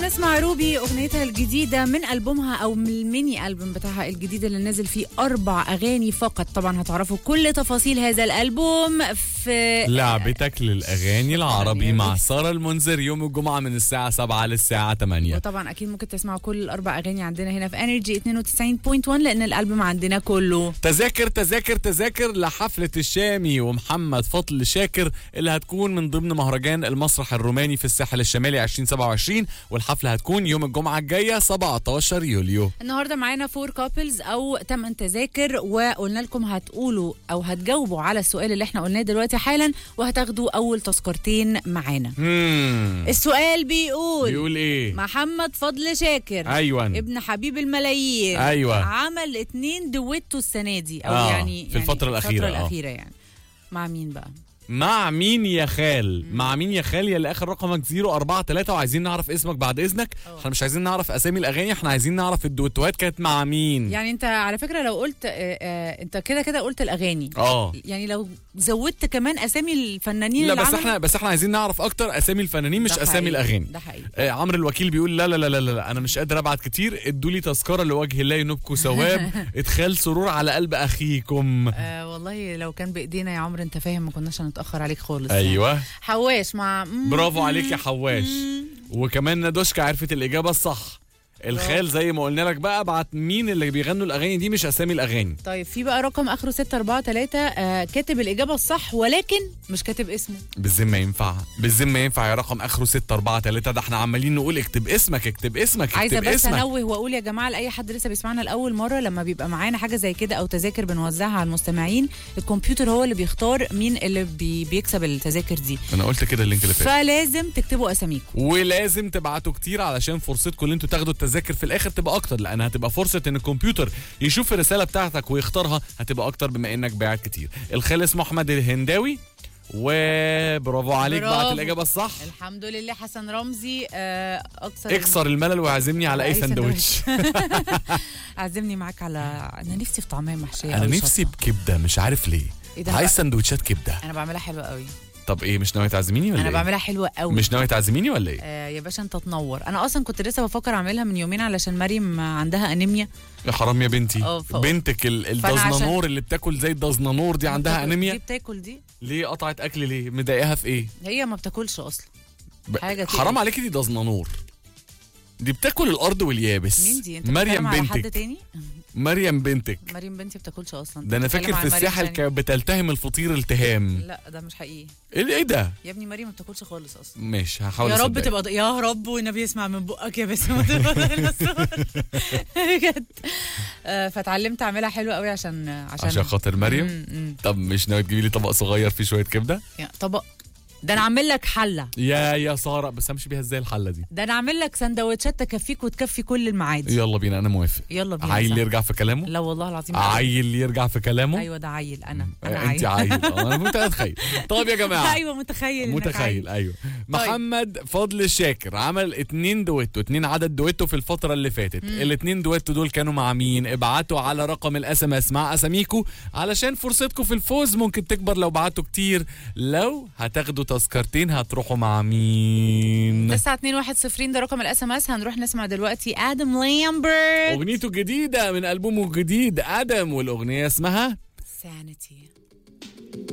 نسمع روبي اغنيتها الجديده من البومها او من الميني البوم بتاعها الجديد اللي نازل فيه اربع اغاني فقط طبعا هتعرفوا كل تفاصيل هذا الالبوم في لعبتك للاغاني العربي مع ساره المنذر يوم الجمعه من الساعه 7 للساعه 8 وطبعا اكيد ممكن تسمعوا كل الاربع اغاني عندنا هنا في انرجي 92.1 لان الالبوم عندنا كله تذاكر تذاكر تذاكر لحفله الشامي ومحمد فضل شاكر اللي هتكون من ضمن مهرجان المسرح الروماني في الساحل الشمالي 2027 والحفله هتكون يوم الجمعه الجايه 17 يوليو النهارده معانا فور كابلز او 8 تذاكر وقلنا لكم هتقولوا او هتجاوبوا على السؤال اللي احنا قلناه دلوقتي حالا وهتاخدوا اول تذكرتين معانا مم. السؤال بيقول بيقول ايه محمد فضل شاكر ايوه ابن حبيب الملايين أيوة. عمل اتنين دويتو السنه دي او آه، يعني في الفترة يعني الأخيرة، الفتره آه. الاخيره يعني مع مين بقى مع مين يا خال مع مين يا خال يا اللي اخر رقمك 043 وعايزين نعرف اسمك بعد اذنك احنا مش عايزين نعرف اسامي الاغاني احنا عايزين نعرف الدويتوهات كانت مع مين يعني انت على فكره لو قلت آه آه انت كده كده قلت الاغاني اه يعني لو زودت كمان اسامي الفنانين لا اللي بس عملوا- احنا بس احنا عايزين نعرف اكتر اسامي الفنانين مش ده اسامي حقيقي، الاغاني ده حقيقي آه عمرو الوكيل بيقول لا لا لا لا لا انا مش قادر ابعت كتير ادوا لي تذكره لوجه الله ينوبكم ثواب ادخال سرور على قلب اخيكم آه والله لو كان بايدينا يا عمرو انت فاهم ما كناش هنتاخر عليك خالص ايوه حواش مع مم، برافو عليك يا حواش وكمان ندوشكا عرفت الاجابه الصح الخال زي ما قلنا لك بقى ابعت مين اللي بيغنوا الاغاني دي مش اسامي الاغاني طيب في بقى رقم اخره 643 آه كاتب الاجابه الصح ولكن مش كاتب اسمه بالذمه ينفع بالذمه ينفع يا رقم اخره 643 ده احنا عمالين نقول اكتب اسمك اكتب اسمك اكتب عايزه بس اسمك انوه واقول يا جماعه لاي حد لسه بيسمعنا لاول مره لما بيبقى معانا حاجه زي كده او تذاكر بنوزعها على المستمعين الكمبيوتر هو اللي بيختار مين اللي بي بيكسب التذاكر دي انا قلت كده اللينك اللي فات فلازم تكتبوا اساميكم ولازم تبعتوا كتير علشان فرصتكم ان انتوا تاخدوا التذاكر في الاخر تبقى اكتر لان هتبقى فرصه ان الكمبيوتر يشوف الرساله بتاعتك ويختارها هتبقى اكتر بما انك باعت كتير الخال اسمه احمد الهنداوي وبرافو عليك برافو. بعت الاجابه الصح الحمد لله حسن رمزي آه اكثر اكسر الملل وعزمني على اي أي سندوتش عزمني معاك على انا نفسي في طعميه محشيه انا أوي نفسي شطة. بكبده مش عارف ليه إيه ده عايز بقى؟ سندوتشات كبده انا بعملها حلوه قوي طب ايه مش ناوي تعزميني ولا انا إيه؟ بعملها حلوه قوي مش ناوي تعزميني ولا ايه آه يا باشا انت تنور انا اصلا كنت لسه بفكر اعملها من يومين علشان مريم عندها انيميا يا حرام يا بنتي اه، ف- بنتك ال- فأنا عشان- الدزنانور اللي بتاكل زي الدزنانور دي عندها دي انيميا بتاكل دي ليه قطعت اكل ليه مضايقاها في ايه هي ما بتاكلش اصلا ب... حاجة تقرف. حرام عليكي دي دزنانور دي بتاكل الارض واليابس مين دي انت مريم بتتكلم على حد بنتك تاني مريم بنتك مريم بنتي بتاكلش اصلا ده انا بتتكلم فاكر عن في مريم الساحل تاني. كانت بتلتهم الفطير التهام لا ده مش حقيقي ايه ايه ده يا ابني مريم ما بتاكلش خالص اصلا ماشي هحاول يا رب أصدقك. تبقى يا رب والنبي يسمع من بقك يا باسم تبقى الصور. بجد آه، فتعلمت اعملها حلوه قوي عشان عشان عشان خاطر مريم مم، مم. طب مش ناوي تجيبي لي طبق صغير فيه شويه كبده يعني طبق ده انا اعمل لك حله يا يا ساره بس امشي بيها ازاي الحله دي ده انا اعمل لك سندوتشات تكفيك وتكفي كل المعادي يلا بينا انا موافق يلا بينا عيل صح. يرجع في كلامه لا والله العظيم عيل يرجع في كلامه ايوه ده عيل انا انا آه، انت عيل آه، انا متخيل طيب يا جماعه ايوه متخيل إنك متخيل عيل. ايوه محمد فضل الشاكر عمل اتنين دويتو اتنين عدد دويتو في الفتره اللي فاتت الاتنين دويتو دول كانوا مع مين ابعتوا على رقم الاس ام اس مع اساميكو علشان فرصتكم في الفوز ممكن تكبر لو بعتوا كتير لو هتاخدوا تذكرتين هتروحوا مع مين 9210 ده رقم الاس ام اس هنروح نسمع دلوقتي ادم لامبرت اغنيته الجديده من البومه الجديد ادم والاغنيه اسمها سانيتي